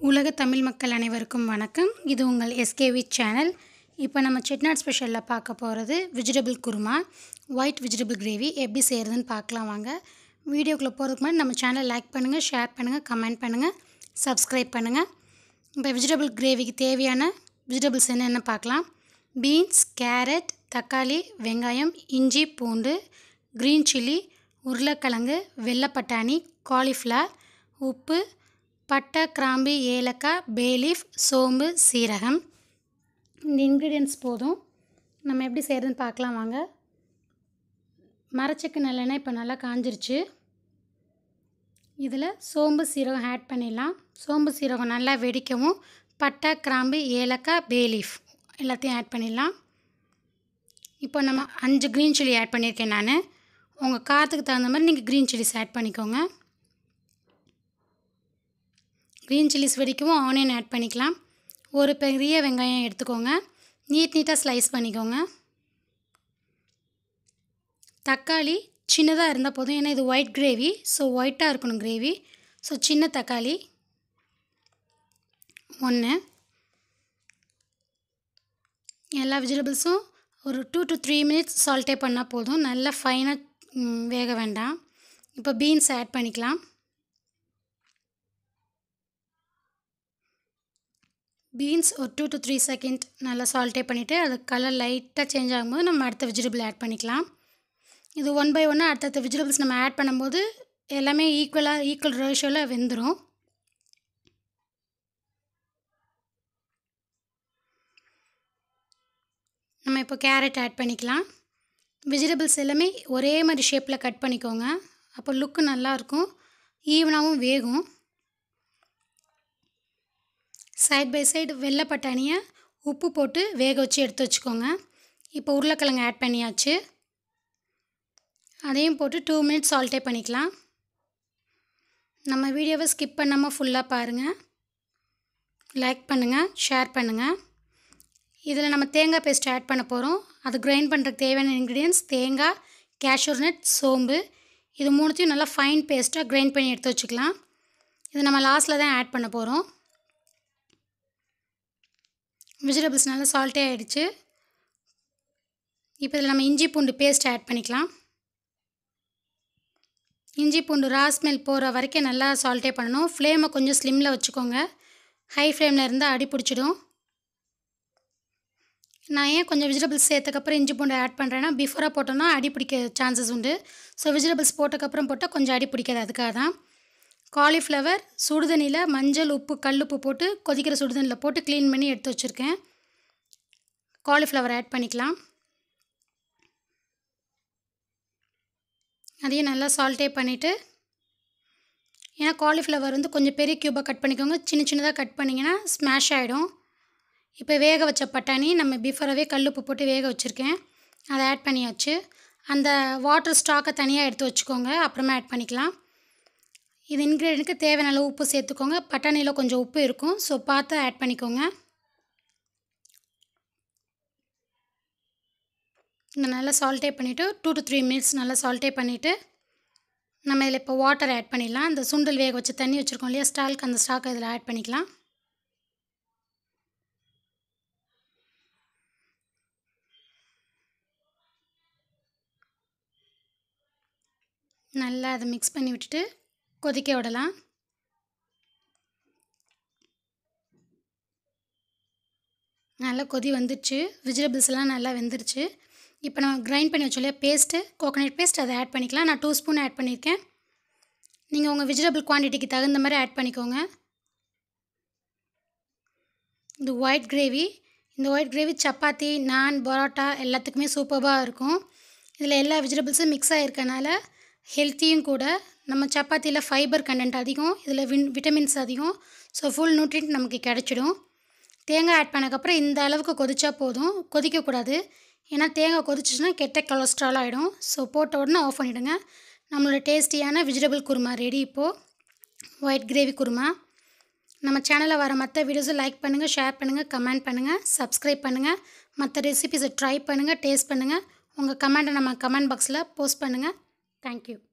உலக தமிழ் மக்கள் அனைவருக்கும் வணக்கம் இது உங்கள் எஸ்கேவி சேனல் இப்போ நம்ம செட்நாட் ஸ்பெஷலில் பார்க்க போகிறது vegetable kurma white vegetable gravy எப்படி செய்கிறதுன்னு பார்க்கலாம் வாங்க வீடியோக்குள்ளே போகிறதுக்கு முன்னாடி நம்ம சேனலை லைக் பண்ணுங்கள் ஷேர் பண்ணுங்கள் கமெண்ட் பண்ணுங்கள் சப்ஸ்கிரைப் பண்ணுங்கள் இப்போ வெஜிடபிள் கிரேவிக்கு தேவையான வெஜிடபிள்ஸ் என்னென்ன பார்க்கலாம் பீன்ஸ் கேரட் தக்காளி வெங்காயம் இஞ்சி பூண்டு க்ரீன் சில்லி உருளைக்கிழங்கு வெள்ளைப்பட்டாணி காலிஃப்ளவர் உப்பு பட்டை கிராம்பு ஏலக்காய் பேலீஃப் சோம்பு சீரகம் இந்த இன்க்ரீடியன்ஸ் போதும் நம்ம எப்படி செய்கிறதுன்னு பார்க்கலாம் வாங்க மரச்சக்கு நல்லெண்ணெய் இப்போ நல்லா காஞ்சிருச்சு இதில் சோம்பு சீரகம் ஆட் பண்ணிடலாம் சோம்பு சீரகம் நல்லா வெடிக்கவும் பட்டை கிராம்பு ஏலக்காய் பேலீஃப் எல்லாத்தையும் ஆட் பண்ணிடலாம் இப்போ நம்ம அஞ்சு க்ரீன் சில்லி ஆட் பண்ணியிருக்கேன் நான் உங்கள் காற்றுக்கு தகுந்த மாதிரி நீங்கள் க்ரீன் சில்லிஸ் ஆட் பண்ணிக்கோங்க க்ரீன் சில்லிஸ் வெடிக்கவும் ஆனியன் ஆட் பண்ணிக்கலாம் ஒரு பெரிய வெங்காயம் எடுத்துக்கோங்க நீட் நீட்டாக ஸ்லைஸ் பண்ணிக்கோங்க தக்காளி சின்னதாக இருந்தால் போதும் ஏன்னா இது ஒயிட் கிரேவி ஸோ ஒயிட்டாக இருக்கணும் கிரேவி ஸோ சின்ன தக்காளி ஒன்று எல்லா வெஜிடபிள்ஸும் ஒரு two to three minutes saute பண்ணால் போதும் நல்லா ஃபைனாக வேக வேண்டாம் இப்போ பீன்ஸ் ஆட் பண்ணிக்கலாம் பீன்ஸ் ஒரு டூ டு த்ரீ செகண்ட் நல்லா சால்ட்டே பண்ணிவிட்டு அது கலர் லைட்டாக சேஞ்ச் ஆகும்போது நம்ம அடுத்த வெஜிடபிள் ஆட் பண்ணிக்கலாம் இது ஒன் பை ஒன்னாக அடுத்தடுத்த வெஜிடபிள்ஸ் நம்ம ஆட் பண்ணும்போது எல்லாமே ஈக்குவலாக ஈக்குவல் ரேஷியோவில் வெந்துடும் நம்ம இப்போ கேரட் ஆட் பண்ணிக்கலாம் வெஜிடபிள்ஸ் எல்லாமே ஒரே மாதிரி ஷேப்பில் கட் பண்ணிக்கோங்க அப்போ லுக்கு நல்லாயிருக்கும் ஈவனாகவும் வேகும் சைட் பை சைடு வெள்ளை பட்டாணியை உப்பு போட்டு வேக வச்சு எடுத்து வச்சுக்கோங்க இப்போ உருளைக்கிழங்கு ஆட் பண்ணியாச்சு அதையும் போட்டு டூ மினிட்ஸ் சால்ட்டே பண்ணிக்கலாம் நம்ம வீடியோவை ஸ்கிப் பண்ணாமல் ஃபுல்லாக பாருங்கள் லைக் பண்ணுங்கள் ஷேர் பண்ணுங்கள் இதில் நம்ம தேங்காய் பேஸ்ட் ஆட் பண்ண போகிறோம் அது கிரைண்ட் பண்ணுறதுக்கு தேவையான இன்க்ரீடியன்ஸ் தேங்காய் கேஷ்யூர் நட் சோம்பு இது மூணுத்தையும் நல்லா ஃபைன் பேஸ்ட்டாக கிரைண்ட் பண்ணி எடுத்து வச்சுக்கலாம் இது நம்ம லாஸ்ட்டில் தான் ஆட் பண்ண போகிறோம் வெஜிடபிள்ஸ் நல்லா சால்ட்டே ஆகிடுச்சு இப்போ இதில் நம்ம இஞ்சி பூண்டு பேஸ்ட் ஆட் பண்ணிக்கலாம் இஞ்சி பூண்டு ரா ஸ்மெல் போகிற வரைக்கும் நல்லா சால்ட்டே பண்ணணும் ஃப்ளேமை கொஞ்சம் ஸ்லிம்மில் வச்சுக்கோங்க ஹை ஃப்ளேமில் இருந்தால் அடி பிடிச்சிடும் நான் ஏன் கொஞ்சம் வெஜிடபிள்ஸ் சேர்த்தக்கப்புறம் இஞ்சி பூண்டு ஆட் பண்ணுறேன்னா பிஃபோராக போட்டோன்னா அடி பிடிக்க சான்சஸ் உண்டு ஸோ வெஜிடபிள்ஸ் போட்டக்கப்புறம் போட்டால் கொஞ்சம் அடி பிடிக்காது அதுக்காக தான் காலிஃப்ளவர் சுடுதண்ணியில் மஞ்சள் உப்பு கல்லுப்பு போட்டு கொதிக்கிற சுடுதண்ணியில் போட்டு க்ளீன் பண்ணி எடுத்து வச்சுருக்கேன் காலிஃப்ளவர் ஆட் பண்ணிக்கலாம் அதையும் நல்லா சால்ட்டே பண்ணிவிட்டு ஏன்னா காலிஃப்ளவர் வந்து கொஞ்சம் பெரிய க்யூபாக கட் பண்ணிக்கோங்க சின்ன சின்னதாக கட் பண்ணிங்கன்னா ஸ்மாஷ் ஆகிடும் இப்போ வேக வச்ச பட்டாணி நம்ம பிஃபோராகவே கல்லுப்பு போட்டு வேக வச்சுருக்கேன் அதை ஆட் பண்ணியாச்சு அந்த வாட்டர் ஸ்டாக்கை தனியாக எடுத்து வச்சுக்கோங்க அப்புறமா ஆட் பண்ணிக்கலாம் இது இன்க்ரீடியனுக்கு தேவையான அளவு உப்பு சேர்த்துக்கோங்க பட்டாணியில் கொஞ்சம் உப்பு இருக்கும் ஸோ பார்த்து ஆட் பண்ணிக்கோங்க இந்த நல்லா சால்ட்டே பண்ணிவிட்டு டூ டு த்ரீ மினிட்ஸ் நல்லா சால்ட்டே பண்ணிவிட்டு நம்ம இதில் இப்போ வாட்டர் ஆட் பண்ணிடலாம் இந்த சுண்டல் வேக வச்சு தண்ணி வச்சுருக்கோம் இல்லையா ஸ்டால்க்கு அந்த ஸ்டாக்கை இதில் ஆட் பண்ணிக்கலாம் நல்லா அதை மிக்ஸ் பண்ணி விட்டுட்டு கொதிக்க விடலாம் நல்லா கொதி வந்துடுச்சு வெஜிடபிள்ஸ் எல்லாம் நல்லா வெந்துருச்சு இப்போ நம்ம கிரைண்ட் பண்ணி வச்சோம் இல்லையா பேஸ்ட்டு கோகோனட் பேஸ்ட் அதை ஆட் பண்ணிக்கலாம் நான் டூ ஸ்பூன் ஆட் பண்ணியிருக்கேன் நீங்கள் உங்கள் வெஜிடபிள் குவான்டிட்டிக்கு தகுந்த மாதிரி ஆட் பண்ணிக்கோங்க இது ஒயிட் கிரேவி இந்த ஒயிட் கிரேவி சப்பாத்தி நான் பரோட்டா எல்லாத்துக்குமே சூப்பராக இருக்கும் இதில் எல்லா வெஜிடபிள்ஸும் மிக்ஸ் ஆகிருக்கனால ஹெல்த்தியும் கூட நம்ம சப்பாத்தியில் ஃபைபர் கண்டென்ட் அதிகம் இதில் வின் விட்டமின்ஸ் அதிகம் ஸோ ஃபுல் நியூட்ரியன்ட் நமக்கு கிடச்சிடும் தேங்காய் ஆட் பண்ணக்கப்புறம் இந்த அளவுக்கு கொதிச்சா போதும் கொதிக்கக்கூடாது ஏன்னா தேங்காய் கொதிச்சிச்சுன்னா கெட்ட கொலஸ்ட்ரால் ஆகிடும் ஸோ போட்ட உடனே ஆஃப் பண்ணிவிடுங்க நம்மளோட டேஸ்டியான வெஜிடபிள் குருமா ரெடி இப்போது ஒயிட் கிரேவி குருமா நம்ம சேனலில் வர மற்ற வீடியோஸை லைக் பண்ணுங்கள் ஷேர் பண்ணுங்கள் கமெண்ட் பண்ணுங்கள் சப்ஸ்கிரைப் பண்ணுங்கள் மற்ற ரெசிபிஸை ட்ரை பண்ணுங்கள் டேஸ்ட் பண்ணுங்கள் உங்கள் கமெண்ட்டை நம்ம கமெண்ட் பாக்ஸில் போஸ்ட் பண்ணுங்கள் தேங்க்யூ